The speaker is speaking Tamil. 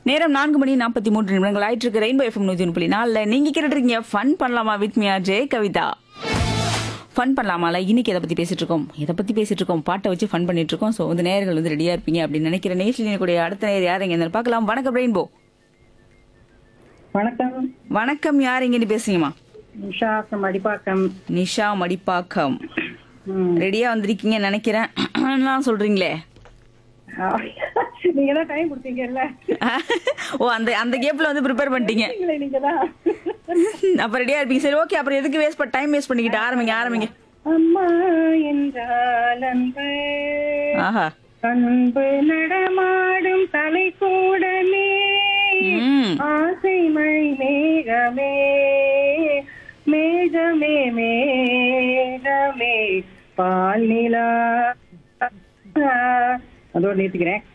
நேரம் நான்கு மணி நாற்பத்தி மூன்று நிமிடங்கள் ஆயிட்டு இருக்கு ரெயின்போ எஃப்எம் நூத்தி ஒன்று புள்ளி நாலுல நீங்க கேட்டுருக்கீங்க ஃபன் பண்ணலாமா with Mia J Kavitha fun பண்ணலாமால இன்னைக்கு எதை பத்தி பேசிட்டு இருக்கோம் எதை பத்தி பேசிட்டு இருக்கோம் பாட்டை வச்சு ஃபன் பண்ணிட்டு இருக்கோம் ஸோ வந்து நேயர்கள் வந்து ரெடியா இருப்பீங்க அப்படின்னு நினைக்கிற நேஷில் கூடிய அடுத்த நேர் யார் எங்க பார்க்கலாம் வணக்கம் ரெயின்போ வணக்கம் வணக்கம் யார் எங்க பேசுங்கம்மா உஷா from அடிப்பாக்கம் நிஷா மடிப்பாக்கம் ம். ரெடியா வந்திருக்கீங்கன்னு நினைக்கிறேன் நான் சொல்றீங்களே ஆ, நீங்க தான் டைம் கொடுத்தீங்கல்ல ஓ அந்த அந்த கேப்ல வந்து ப்ரிப்பேர் பண்ணிட்டீங்க நீங்களே நீங்க தான் அப்ப ரெடியா இருப்பீங்க சரி ஓகே அப்புறம் எதுக்கு வேஸ்ட் பண்ண டைம் வேஸ்ட் பண்ணிக்கிட்டு ஆரம்பிங்க ஆரம்பிங்க அம்மா என்றால் அன்பு ஆஹா அன்பு நடமாடும் தலை கூடமே ம் ஆசை மழை மேகமே மேகமே மேகமே பால் நிலா அதோட நிறுத்திக்கிறேன்